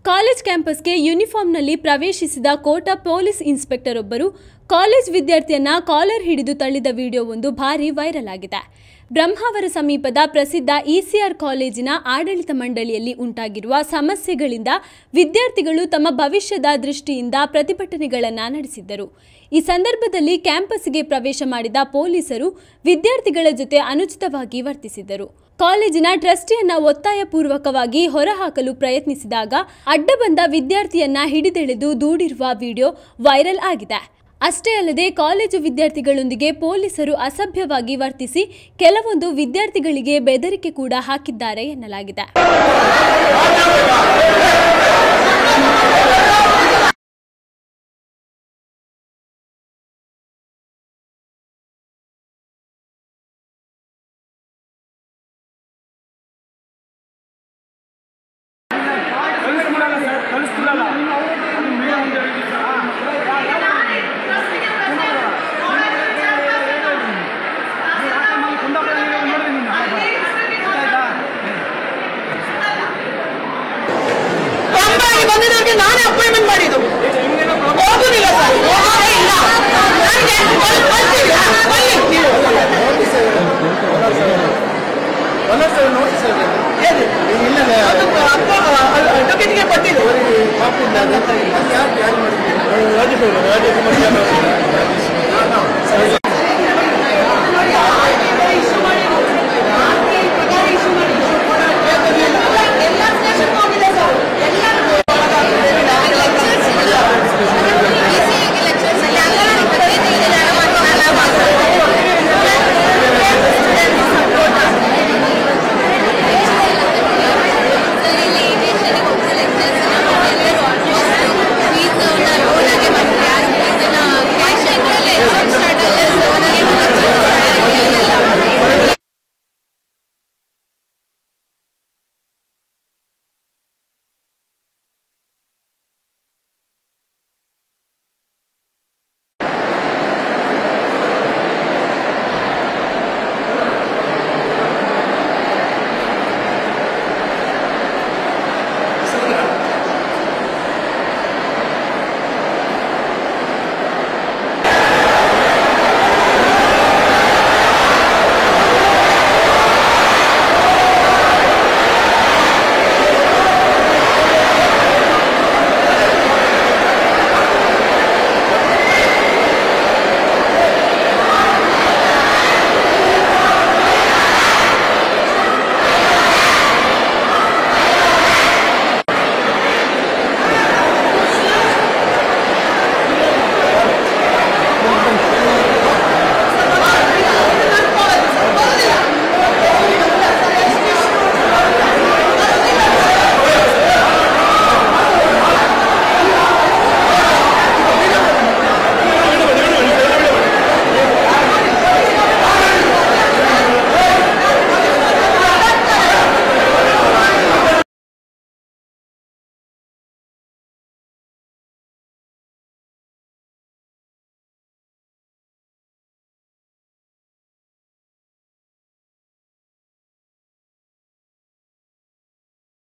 College ಕ್ಯಾಂಪಸ್ಗೆ ಯೂನಿಫಾರ್ಮ್ನಲ್ಲಿ ಪ್ರವೇಶಿಸಿದ ಕೋಟ ಪೊಲೀಸ್ ಇನ್ಸ್ಪೆಕ್ಟರ್ ಒಬ್ಬರು ಕಾಲೇಜ್ ವಿದ್ಯಾರ್ಥಿಯನ್ನ ಕಾಲರ್ ಹಿಡಿದು ತಳ್ಳಿದ ವಿಡಿಯೋವೊಂದು ಭಾರಿ ವೈರಲ್ ಆಗಿದೆ ಬ್ರಹ್ಮಾವರ ಸಮೀಪದ ಪ್ರಸಿದ್ಧ ಇಸಿಆರ್ ಕಾಲೇಜಿನ ಆಡಳಿತ ಮಂಡಳಿಯಲ್ಲಿ ಉಂಟಾಗಿರುವ ಸಮಸ್ಯೆಗಳಿಂದ ವಿದ್ಯಾರ್ಥಿಗಳು ತಮ್ಮ ಭವಿಷ್ಯದ ದೃಷ್ಟಿಯಿಂದ ಪ್ರತಿಭಟನೆಗಳನ್ನು ನಡೆಸಿದ್ದರು ಈ ಸಂದರ್ಭದಲ್ಲಿ ಕ್ಯಾಂಪಸ್ಗೆ ಪ್ರವೇಶ ಮಾಡಿದ ಪೊಲೀಸರು ವಿದ್ಯಾರ್ಥಿಗಳ ಜೊತೆ ಅನುಚಿತವಾಗಿ ವರ್ತಿಸಿದರು ಕಾಲೇಜಿನ ಟ್ರಸ್ಟಿಯನ್ನ ಒತ್ತಾಯಪೂರ್ವಕವಾಗಿ ಹೊರಹಾಕಲು ಪ್ರಯತ್ನಿಸಿದಾಗ ಅಡ್ಡ ಬಂದ ವಿದ್ಯಾರ್ಥಿಯನ್ನ ಹಿಡಿದೆಳೆದು ದೂಡಿರುವ ವಿಡಿಯೋ ವೈರಲ್ ಆಗಿದೆ ಅಷ್ಟೇ ಅಲ್ಲದೆ ಕಾಲೇಜು ವಿದ್ಯಾರ್ಥಿಗಳೊಂದಿಗೆ ಪೊಲೀಸರು ಅಸಭ್ಯವಾಗಿ ವರ್ತಿಸಿ ಕೆಲವೊಂದು ವಿದ್ಯಾರ್ಥಿಗಳಿಗೆ ಬೆದರಿಕೆ ಕೂಡ ಹಾಕಿದ್ದಾರೆ ಎನ್ನಲಾಗಿದೆ ಕಳಿಸ್ಬಿಡಲ್ಲ ಸರ್ ಕಳಿಸ್ಬಿಡಲ್ಲ ಅದು ಮೀಡಿಯಾ ಮುಂದೆ ಹೇಳಿದ್ದು ಸರ್. ನೀನು ಕುಂದಾಪುರ ನೀನು ನೋಡಿದೆ ನೀನು. ಗೊತ್ತಾಯ್ತಾ? ಕಂಬಾಗಿ ಬಂದಿದ್ದಕ್ಕೆ ನಾನೇ ಅಪಾಯಿಂಟ್ಮೆಂಟ್ ಮಾಡಿದ್ದು ಹೋಗುದಿಲ್ಲ ಸರ್ ಹೋಗೋದೇ ಇಲ್ಲ ನನಗೆ ಬಲ್- ಬಲ್ತಿಲ್ಲ, ಬಲ್ಲಿ. ಒಂದೊಂದು ಸಲ ನೋಟಿಸ್ ಇದೆ. ಏದು? ಅದು- ಅದು- ಅದು